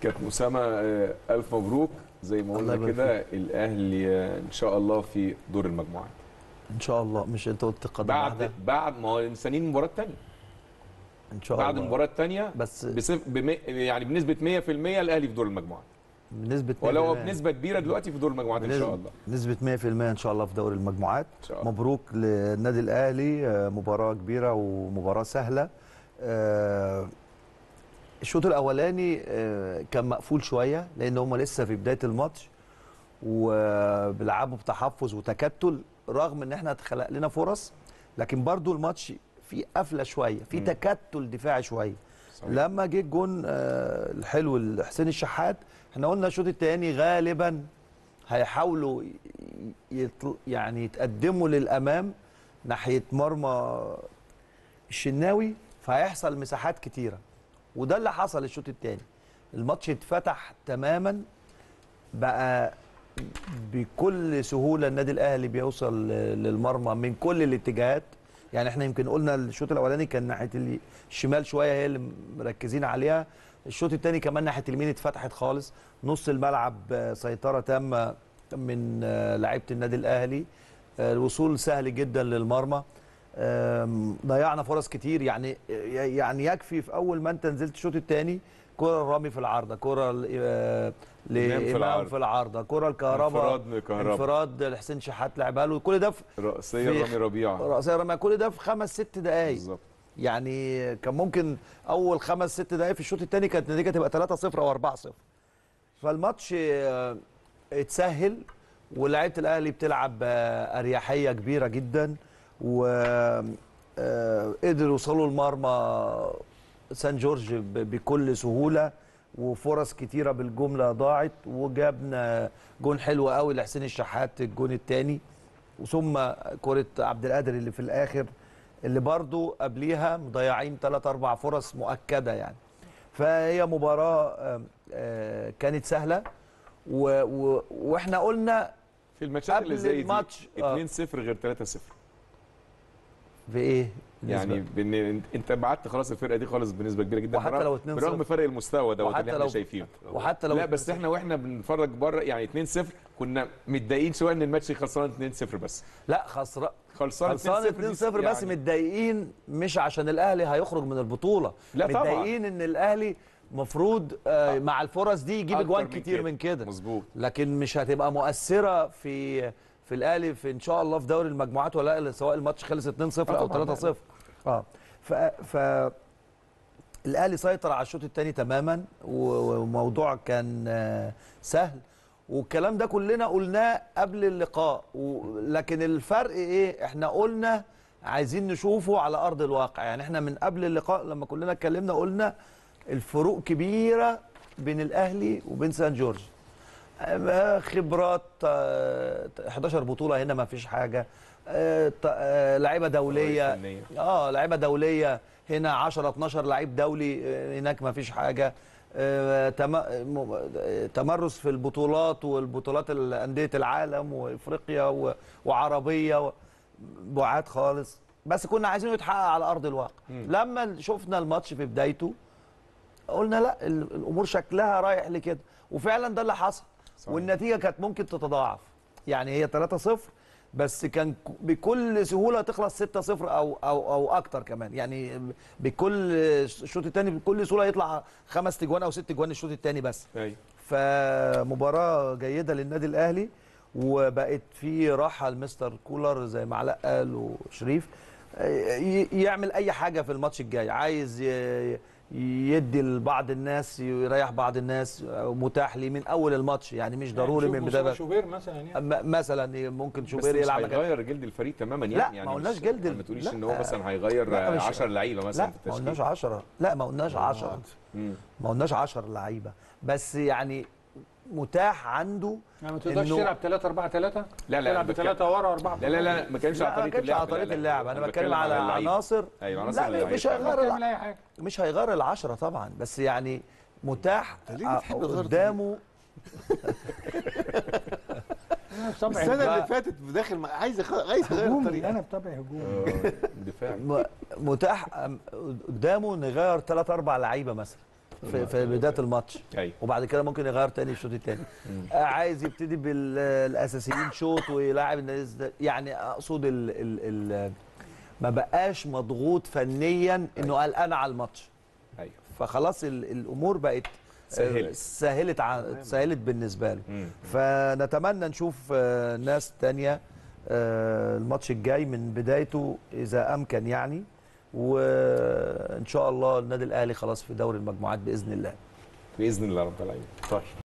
كابتن اسامه آه، الف مبروك زي ما الله قلنا يبارك كده الاهلي آه، ان شاء الله في دور المجموعات ان شاء الله مش انت قلت قدم بعد واحده بعد ما هو مستنيين المباراه الثانيه ان شاء بعد الله المباراه الثانيه بس بصف... بم... يعني بنسبه 100% الاهلي في دور المجموعات بنسبه ولو 100% بنسبه كبيره دلوقتي في دور المجموعات ان شاء الله نسبه 100% ان شاء الله في دوري المجموعات ان شاء الله مبروك للنادي الاهلي آه، مباراه كبيره ومباراه سهله آه، الشوط الاولاني آه، كان مقفول شويه لان هم لسه في بدايه الماتش وبيلعبوا بتحفظ وتكتل رغم ان احنا اتخلق لنا فرص لكن برضو الماتش فيه قفله شويه في مم. تكتل دفاعي شويه صحيح. لما جه الجون آه، الحلو لحسين الشحات احنا قلنا الشوط الثاني غالبا هيحاولوا ي- يطل يعني يتقدموا للامام ناحيه مرمى الشناوي فهيحصل مساحات كتيره وده اللي حصل الشوط الثاني الماتش اتفتح تماما بقى بكل سهوله النادي الاهلي بيوصل ل- للمرمى من كل الاتجاهات يعني احنا يمكن قلنا الشوط الاولاني كان ناحيه ال- الشمال شويه هي اللي مركزين عليها الشوط الثاني كمان ناحيه اليمين اتفتحت خالص نص الملعب آه، سيطره تامه من آه، لعيبه النادي الاهلي آه، الوصول سهل جدا للمرمى آم، ضيعنا فرص كتير يعني يعني يكفي في اول ما انت نزلت الشوط الثاني كره الرامي في العارضه كره ل- آه، إمام في لامام العارضة. في العارضه كره الكهرباء انفراد كهرباء انفراد لحسين شحات لعبها له كل ده في رأسية في- رامي ربيعة رأسية رمى كل ده في خمس ست دقايق بالظبط يعني كان ممكن اول خمس ست دقايق في الشوط الثاني كانت النتيجه تبقى 3-0 او 4-0 فالماتش آه، اتسهل ولاعيبه الاهلي بتلعب آه، اريحيه كبيره جدا وقدروا يوصلوا المرمى سان جورج ب- بكل سهوله وفرص كتيره بالجمله ضاعت وجابنا جون حلو قوي لحسين الشحات الجون الثاني وثم كره عبد القادر اللي في الاخر اللي برضو قبليها مضيعين ثلاث اربع فرص مؤكده يعني فهي مباراه آم، آه، كانت سهله و و واحنا قلنا في الماتشات قبل اللي زي دي الماتش، آه. 2-0 غير 3-0 في ايه يعني بن... انت بعدت خلاص الفرقه دي خالص بنسبه كبيره جدا وحتى برغم- لو 2-0 برغم فرق المستوى دوت وحتى اللي احنا لو- شايفينه وحتى لو لا بس 2-0. احنا واحنا بنتفرج بره يعني 2-0 كنا متضايقين شويه ان الماتش خلصان 2-0 بس لا خسران خلصان خلصان 2-0 دي بس يعني- متضايقين مش عشان الاهلي هيخرج من البطوله لا طبعا. متضايقين ان الاهلي مفروض آه مع الفرص دي يجيب أكتر اجوان من كتير من كده مظبوط لكن مش هتبقى مؤثره في في الاهلي في ان شاء الله في دوري المجموعات ولا لا سواء الماتش خلص 2-0 او طبعاً. 3-0 اه ف ف الاهلي سيطر على الشوط الثاني تماما و- وموضوع كان آه، سهل والكلام ده كلنا قلناه قبل اللقاء و- لكن الفرق ايه احنا قلنا عايزين نشوفه على ارض الواقع يعني احنا من قبل اللقاء لما كلنا اتكلمنا قلنا الفروق كبيره بين الاهلي وبين سان جورج آه، خبرات آه، 11 بطوله هنا ما فيش حاجه آه، ط- آه، لعيبه دوليه فنية. اه لعيبه دوليه هنا 10 12 لعيب دولي آه، هناك ما فيش حاجه آه، تم- م- آه، تمرس في البطولات والبطولات ال- انديه العالم وافريقيا و- وعربيه و- بعاد خالص بس كنا عايزينه يتحقق على ارض الواقع مم. لما شفنا الماتش في بدايته قلنا لا ال- الامور شكلها رايح لكده وفعلا ده اللي حصل صحيح. والنتيجه كانت ممكن تتضاعف يعني هي 3-0 بس كان ك- بكل سهوله تخلص 6-0 او او او اكتر كمان يعني بكل الشوط الثاني بكل سهوله يطلع خمس تجوان او ست تجوان الشوط الثاني بس ايوه فمباراه جيده للنادي الاهلي وبقت في راحه لمستر كولر زي ما علاء قال وشريف ي- يعمل اي حاجه في الماتش الجاي عايز ي- يدي لبعض الناس يريح بعض الناس متاح ليه من اول الماتش يعني مش ضروري من بدايه شوبير مثلا يعني م- مثلا ممكن بس شوبير مش يلعب مكان هيغير جلد الفريق تماما لا، يعني ما يعني قلناش مش- جلد ما تقوليش لا. ان هو مثلا هيغير لا، مش- 10 لعيبه مثلا لا في ما قلناش التشكيل 10 لا ما قلناش 10 مم. ما قلناش 10 لعيبه بس يعني متاح عنده يعني ما تقدرش إنه- تلعب 3 4 3 لا لا تلعب أنا بتكلم- بثلاثه ورا اربعه لا لا لا ما كانش لا على ما طريقه كانش اللعب على طريقه لا، لا، اللعب انا بتكلم بتكلم على اللعيبة. عناصر ايوه عناصر لا اللعيبة. مش هيغير تعمل الع- اي حاجه مش هيغير العشرة طبعا بس يعني متاح أنت ليه بتحب الغرض قدامه طبعا السنه اللي بقى- فاتت داخل مع- عايز يخ- عايز يغير هجومي الطريقه انا بطبعي هجومي آه، دفاع م- متاح أم- قدامه نغير ثلاث اربع لعيبه مثلا في, في بدايه الماتش ايوه وبعد كده ممكن يغير تاني الشوط التاني آه، عايز يبتدي بالاساسيين شوط ويلاعب الناس ده يعني اقصد ال ال ال ما بقاش مضغوط فنيا انه قلقان على الماتش ايوه فخلاص ال- الامور بقت سهلت. آه، سهلت ع- سهلت بالنسبه له مم. فنتمنى نشوف آه، ناس تانية آه، الماتش الجاي من بدايته اذا امكن يعني وان شاء الله النادي الاهلي خلاص في دوري المجموعات باذن الله باذن الله رب العالمين طيب